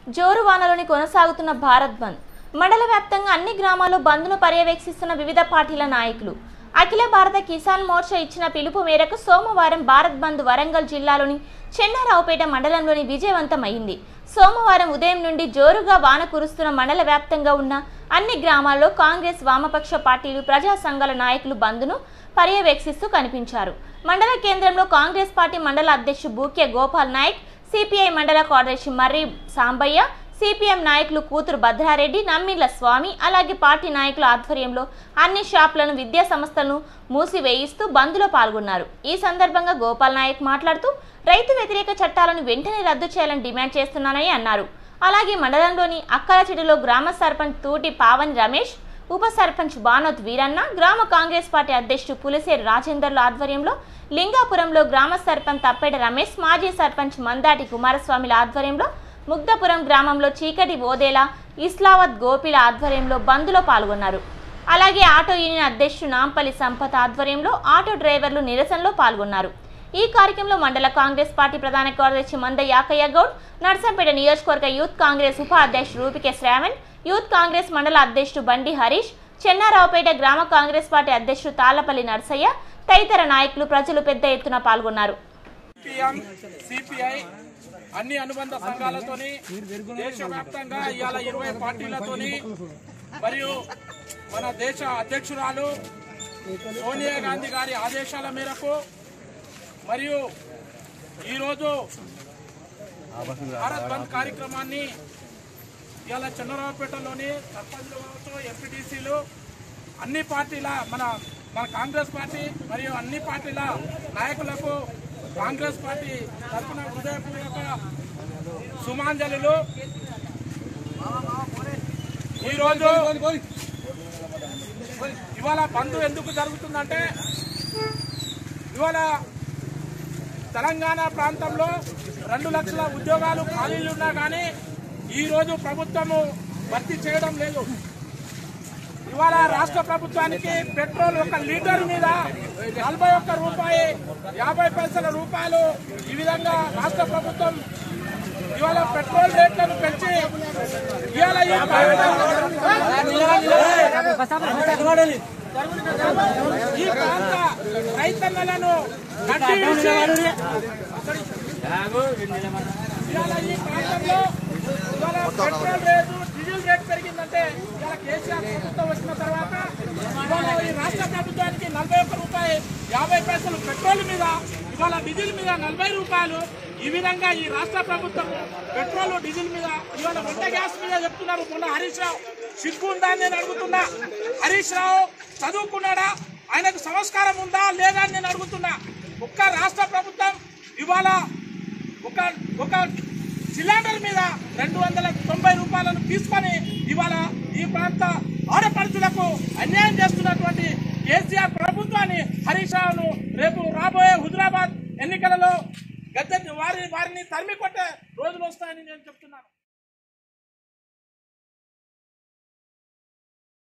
జోరు వానలోని కొనసాగుతున్న భారత్ బంద్ మండల వ్యాప్తంగా అన్ని గ్రామాల్లో బంద్ను పర్యవేక్షిస్తున్న వివిధ పార్టీల నాయకులు అఖిల భారత కిసాన్ మోర్చా ఇచ్చిన పిలుపు మేరకు సోమవారం భారత్ బంద్ వరంగల్ జిల్లాలోని చెన్నారావుపేట మండలంలోని విజయవంతమైంది సోమవారం ఉదయం నుండి జోరుగా వాన కురుస్తున్న మండల వ్యాప్తంగా ఉన్న అన్ని గ్రామాల్లో కాంగ్రెస్ వామపక్ష పార్టీలు ప్రజా సంఘాల నాయకులు బంద్ను పర్యవేక్షిస్తూ కనిపించారు మండల కేంద్రంలో కాంగ్రెస్ పార్టీ మండల అధ్యక్షుడు బూకే గోపాల్ నాయక్ సిపిఐ మండల కార్యదర్శి మర్రి సాంబయ్య సిపిఎం నాయకులు కూతురు భద్రారెడ్డి నమ్మిళ్ల స్వామి అలాగే పార్టీ నాయకుల ఆధ్వర్యంలో అన్ని షాపులను విద్యా సంస్థలను మూసివేయిస్తూ బంద్లో పాల్గొన్నారు ఈ సందర్భంగా గోపాల్ నాయక్ మాట్లాడుతూ రైతు వ్యతిరేక చట్టాలను వెంటనే రద్దు చేయాలని డిమాండ్ చేస్తున్నానని అన్నారు అలాగే మండలంలోని అక్కలచెడులో గ్రామ సర్పంచ్ తూటి పావని రమేష్ ఉప సర్పంచ్ బానోత్ వీరన్న గ్రామ కాంగ్రెస్ పార్టీ అధ్యక్షుడు పులిసేరు రాజేందర్ల ఆధ్వర్యంలో లింగాపురంలో గ్రామ సర్పంచ్ తప్పేట రమేష్ మాజీ సర్పంచ్ మందాటి కుమారస్వామిల ఆధ్వర్యంలో ముగ్ధపురం గ్రామంలో చీకటి ఓదేలా ఇస్లావత్ గోపిల ఆధ్వర్యంలో బంద్లో పాల్గొన్నారు అలాగే ఆటో యూనియన్ అధ్యక్షుడు నాంపల్లి సంపత్ ఆధ్వర్యంలో ఆటో డ్రైవర్లు నిరసనలో పాల్గొన్నారు ఈ కార్యక్రమంలో మండల కాంగ్రెస్ పార్టీ ప్రధాన కార్యదర్శి మంద యాకయ్య గౌడ్ నర్సంపేట నియోజకవర్గ యూత్ కాంగ్రెస్ ఉప అధ్యక్షుడు రూపికే శ్రావణ్ యూత్ కాంగ్రెస్ మండల అధ్యక్షుడు బండి హరీష్ చెన్నారావుపేట గ్రామ కాంగ్రెస్ పార్టీ అధ్యక్షుడు తాళ్లపల్లి నర్సయ్య తదితర నాయకులు ప్రజలు పెద్ద ఎత్తున పాల్గొన్నారు సిపిఎం సిపిఐ అన్ని అనుబంధ సంఘాలతోని దేశవ్యాప్తంగా ఇవాళ ఇరవై పార్టీలతోని మరియు మన దేశ అధ్యక్షురాలు సోనియా గాంధీ గారి ఆదేశాల మేరకు మరియు ఈరోజు భారత్ బంద్ కార్యక్రమాన్ని ఇవాళ చంద్రరావుపేటలోని సర్పంచ్లు కావచ్చు ఎంపీటీసీలు అన్ని పార్టీల మన మన కాంగ్రెస్ పార్టీ మరియు అన్ని పార్టీల నాయకులకు కాంగ్రెస్ పార్టీ తరఫున హృదయపూర్వక సుమాంజలులు ఈరోజు ఇవాళ బంద్ ఎందుకు జరుగుతుందంటే ఇవాళ తెలంగాణ ప్రాంతంలో రెండు లక్షల ఉద్యోగాలు ఖాళీలు ఉన్నా కానీ ఈ రోజు ప్రభుత్వము భర్తీ చేయడం లేదు ఇవాళ రాష్ట్ర ప్రభుత్వానికి పెట్రోల్ ఒక లీటర్ మీద నలభై ఒక్క రూపాయి యాభై పైసల రూపాయలు ఈ విధంగా రాష్ట్ర ప్రభుత్వం ఇవాళ పెట్రోల్ రేట్లను పెంచి ఇవాళ ఈ ఈ ప్రాంత రైతన్నలను కట్టి ఇడిచి ఇవాళ ఈ ప్రాంతంలో ఇవాళ పెట్రోల్ రేటు డీజిల్ రేట్ పెరిగిందంటే ఇవాళ కేసీఆర్ ప్రభుత్వం వచ్చిన తర్వాత ఇవాళ ఈ రాష్ట్ర ప్రభుత్వానికి నలభై ఒక్క రూపాయి యాభై పైసలు పెట్రోల్ మీద ఇవాళ డీజిల్ మీద నలభై రూపాయలు ఈ విధంగా ఈ రాష్ట్ర ప్రభుత్వం పెట్రోల్ డీజిల్ మీద ఇవాళ వంట గ్యాస్ మీద చెప్తున్నారు మొన్న హరీష్ రావు సిగ్గు ఉందా అని నేను అడుగుతున్నా హరీష్ రావు చదువుకున్నాడా ఆయనకు సంస్కారం ఉందా లేదా అని నేను అడుగుతున్నా ఒక్క రాష్ట్ర ప్రభుత్వం ఇవాళ ఒక ఒక సిలిండర్ మీద రెండు వందల తొంభై రూపాయలను తీసుకొని ఇవాళ ఈ ప్రాంత ఆడపడుచులకు అన్యాయం చేస్తున్నటువంటి కేసీఆర్ ప్రభుత్వాన్ని హరీష్ రావును రేపు రాబోయే హుజురాబాద్ ఎన్నికలలో గద్దె వారి వారిని తరిమి కొట్టే రోజులు వస్తాయని నేను చెప్తున్నాను